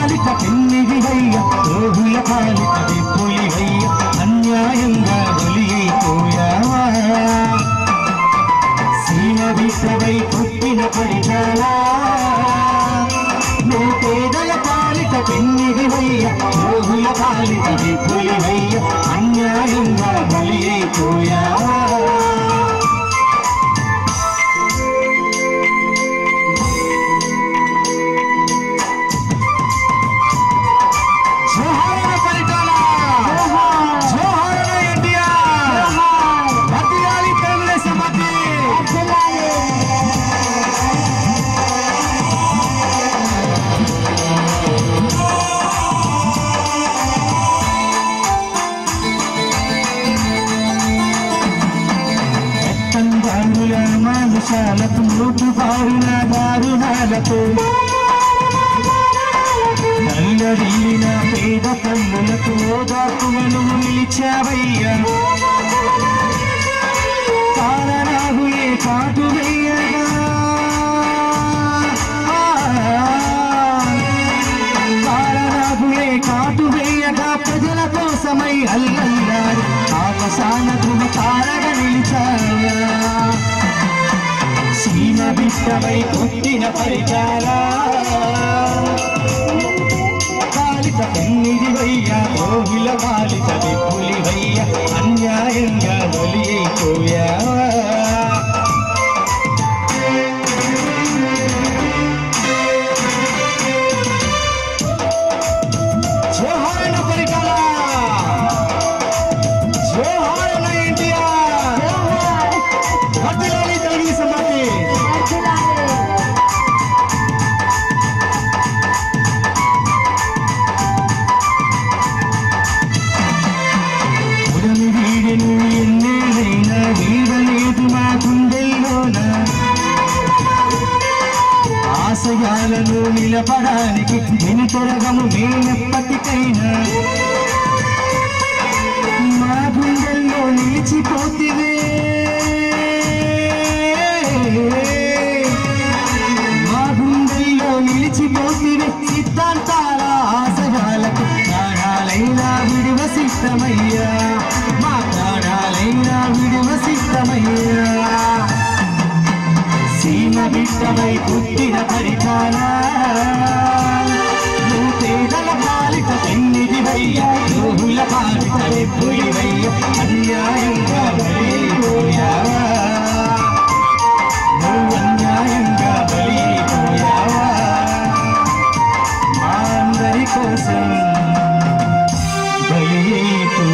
పాలిట పెన్నిదివయ్య రోగుల పాలిట విప్పులివయ్య అన్యాయంగా బలి అయిపోయావా సీమ విషవై పుట్టిన పరిచాలా నువ్వు పేదల పాలిట పెన్నిదివయ్య రోగుల పాలిట విప్పులివయ్య అన్యాయంగా బలి అయిపోయావా జోహారాల పరిటాల జోహారాల ఎన్టీఆర్ భద్రాలి తెలుగుదేశం పార్టీ ఎత్తంగానుల మానుషాలకు నోటు బారున దారుణాలతో నల్లడిల్లిన పేద పన్నులకు ఓదాకులను నిలిచావయ్యా కారణాగులే కాటు వేయగా కారణాగులే కాటు వేయగా ప్రజల కోసమై అల్లల్లారు ఆకాశాన ధృవ తారగా నిలిచావా సీమ బిడ్డవై పుట్టిన పరిచారా కాలిత పెన్నిదివయ్యా రోహిల కాలిత విప్పులివయ్యా అన్యాయంగా బలి అయిపోయావా జోహారణ పరిటాల జోహారణ ఎన్టీఆర్ భద్రాలి తెలుగు సమాధి ఉడమి వీడెను ఎన్నేళ్ళైనా వీడలేదు మా గుండెల్లోన ఆశయాలను నిలపడానికి వెనుతొరగము మేమెప్పటికైనా మా గుండెల్లో నిలిచిపోతివే మా గుండెల్లో నిలిచిపోతివే సిద్ధాంతాల ఆశయాలకు ప్రాణాలైనా విడివ సిద్ధమయ్యా మా ప్రాణాలైనా విడివ సిద్ధమయ్యా సీమ బిడ్డవై పుట్టిన పరిచాల నువ్వు పేదల పాలిట పెన్నిదివయ్యా రోహుల పాలిట వెప్పులివయ్య అన్యాయంగా బలిపోయావా నువ్వు అన్యాయంగా బలిపోయావా మా అందరి కోసం బలి